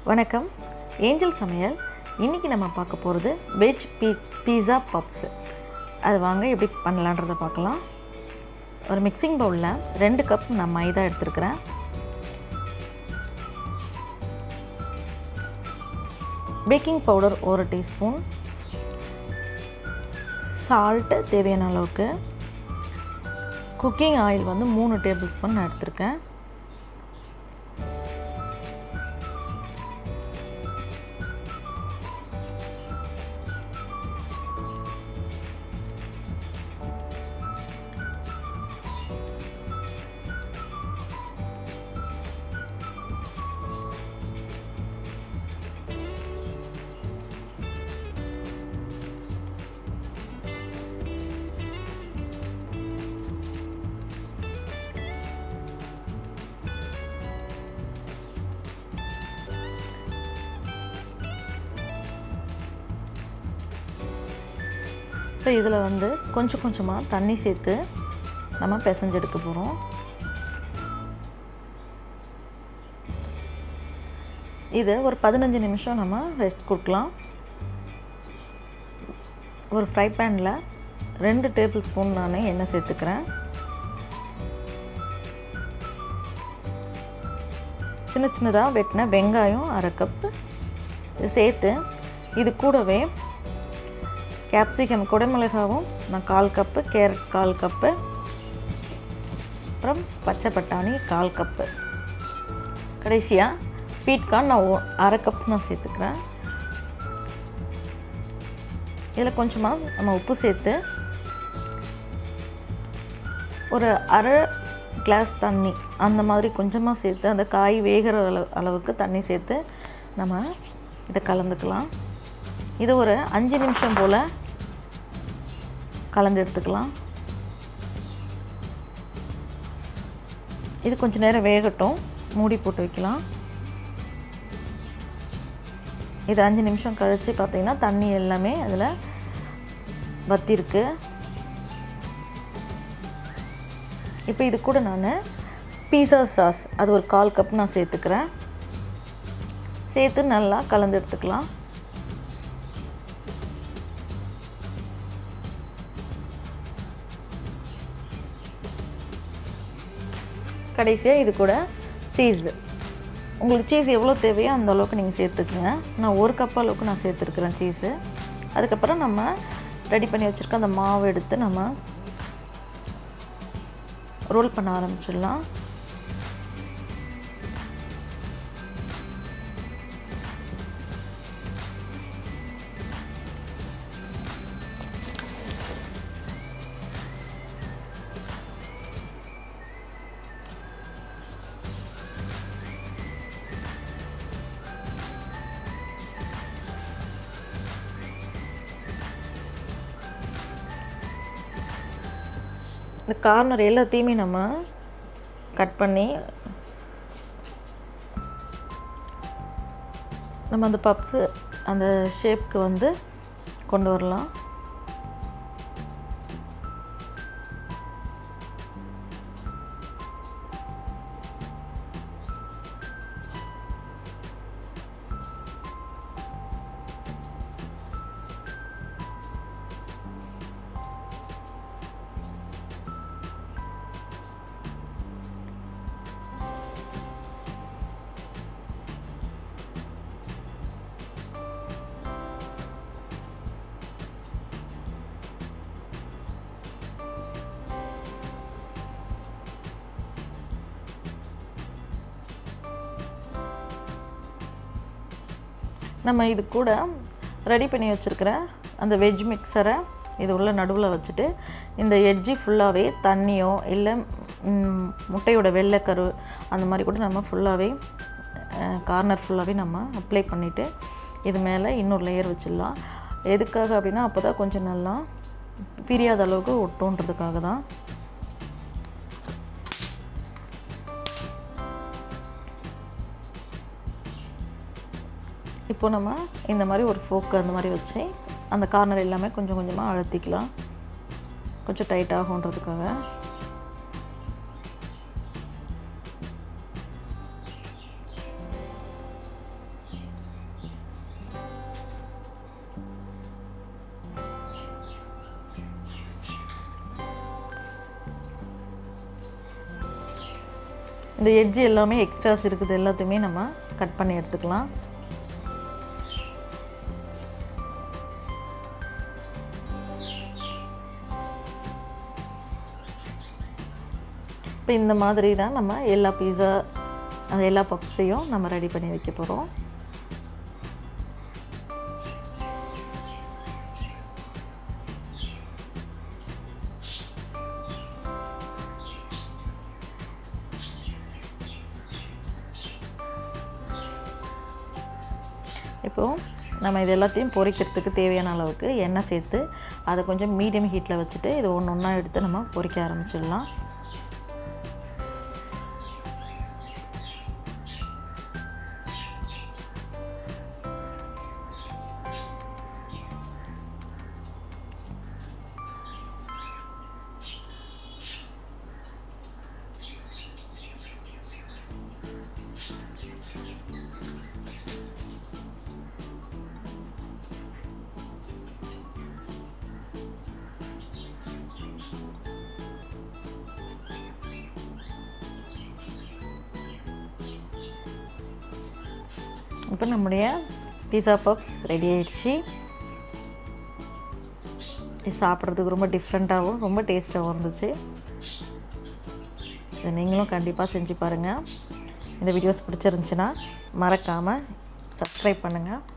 வணக்கம் ஏஞ்சல் சமையல் இன்றைக்கி நம்ம பார்க்க போகிறது வெஜ் பீ பீஸா பப்ஸ் அது வாங்க எப்படி பண்ணலான்றதை பார்க்கலாம் ஒரு மிக்சிங் பவுலில் ரெண்டு கப் நான் மைதா எடுத்துருக்கிறேன் பேக்கிங் பவுடர் ஒரு டீஸ்பூன் சால்ட்டு தேவையான அளவுக்கு குக்கிங் ஆயில் வந்து மூணு டேபிள் ஸ்பூன் நான் எடுத்திருக்கேன் இப்போ இதில் வந்து கொஞ்சம் கொஞ்சமாக தண்ணி சேர்த்து நம்ம பிசைஞ்சு எடுக்க போகிறோம் இது ஒரு பதினஞ்சு நிமிஷம் நம்ம ரெஸ்ட் கொடுக்கலாம் ஒரு ஃப்ரை பேனில் ரெண்டு டேபிள் ஸ்பூன் நான் எண்ணெய் சேர்த்துக்கிறேன் சின்ன சின்னதாக வெட்டின வெங்காயம் அரை கப்பு சேர்த்து இது கூடவே கேப்சிகம் குடைமிளகாவும் நான் கால் கப்பு கேரட் கால் கப்பு அப்புறம் பச்சை பட்டாணி கால் கப்பு கடைசியாக ஸ்வீட் கார்ன் நான் ஒ- அரை கப் நான் சேர்த்துக்கிறேன் இதில் கொஞ்சமாக நம்ம உப்பு சேர்த்து ஒரு அரை கிளாஸ் தண்ணி அந்த மாதிரி கொஞ்சமாக சேர்த்து அந்த காய் வேகிற அளவு அளவுக்கு தண்ணி சேர்த்து நம்ம இதை கலந்துக்கலாம் இது ஒரு அஞ்சு நிமிஷம் போல் கலந்து எடுத்துக்கலாம் இது கொஞ்ச நேரம் வேகட்டும் மூடி போட்டு வைக்கலாம் இது அஞ்சு நிமிஷம் கழித்து பார்த்தீங்கன்னா தண்ணி எல்லாமே அதில் வத்திருக்கு இப்போ இது கூட நான் பீஸா சாஸ் அது ஒரு கால் கப் நான் சேர்த்துக்கிறேன் சேர்த்து நல்லா கலந்து எடுத்துக்கலாம் கடைசியாக இது கூட சீஸ் உங்களுக்கு சீஸ் எவ்வளோ தேவையோ அந்த அளவுக்கு நீங்கள் சேர்த்துக்குங்க நான் ஒரு கப் அளவுக்கு நான் சேர்த்துருக்குறேன் சீஸு அதுக்கப்புறம் நம்ம ரெடி பண்ணி வச்சுருக்க அந்த மாவு எடுத்து நம்ம ரோல் பண்ண ஆரம்பிச்சிடலாம் இந்த கார்னர் எல்லாத்தையுமே நம்ம கட் பண்ணி நம்ம அந்த பப்ஸு அந்த ஷேப்க்கு வந்து கொண்டு வரலாம் நம்ம இது கூட ரெடி பண்ணி வச்சுருக்கிற அந்த வெஜ் மிக்சரை இது உள்ள நடுவில் வச்சுட்டு இந்த எட்ஜி ஃபுல்லாகவே தண்ணியோ இல்லை ம், முட்டையோட வெள்ளைக்கரு அந்த மாதிரி கூட நம்ம ஃபுல்லாகவே கார்னர் ஃபுல்லாகவே நம்ம அப்ளை பண்ணிவிட்டு இது மேலே இன்னொரு லேயர் வச்சிடலாம் எதுக்காக அப்படின்னா அப்போ தான் கொஞ்சம் நல்லா பிரியாத அளவுக்கு ஒட்டுன்றதுக்காக தான் இப்போ நம்ம இந்த மாதிரி ஒரு ஃபோக்கு அந்த மாதிரி வச்சு அந்த கார்னர் எல்லாமே கொஞ்சம் கொஞ்சமாக அழுத்திக்கலாம் கொஞ்சம் டைட் ஆகுன்றதுக்காக இந்த எட்ஜ் எல்லாமே எக்ஸ்ட்ராஸ் இருக்குது எல்லாத்தையுமே நம்ம கட் பண்ணி எடுத்துக்கலாம் இப்போ இந்த மாதிரி தான் நம்ம எல்லா பீஸா அது எல்லா பப்ஸையும் நம்ம ரெடி பண்ணி வைக்க போகிறோம் இப்போது நம்ம இது எல்லாத்தையும் பொரிக்கிறதுக்கு தேவையான அளவுக்கு எண்ணெய் சேர்த்து அதை கொஞ்சம் மீடியம் ஹீட்டில் வச்சுட்டு இது ஒன்று ஒன்றா எடுத்து நம்ம பொரிக்க ஆரம்பிச்சிடலாம் இப்போ நம்முடைய பீஸா பப்ஸ் ரெடி ஆயிடுச்சு இது சாப்பிட்றதுக்கு ரொம்ப டிஃப்ரெண்ட்டாகவும் ரொம்ப டேஸ்ட்டாகவும் இருந்துச்சு இதை நீங்களும் கண்டிப்பாக செஞ்சு பாருங்கள் இந்த வீடியோஸ் பிடிச்சிருந்துச்சின்னா மறக்காமல் சப்ஸ்கிரைப் பண்ணுங்கள்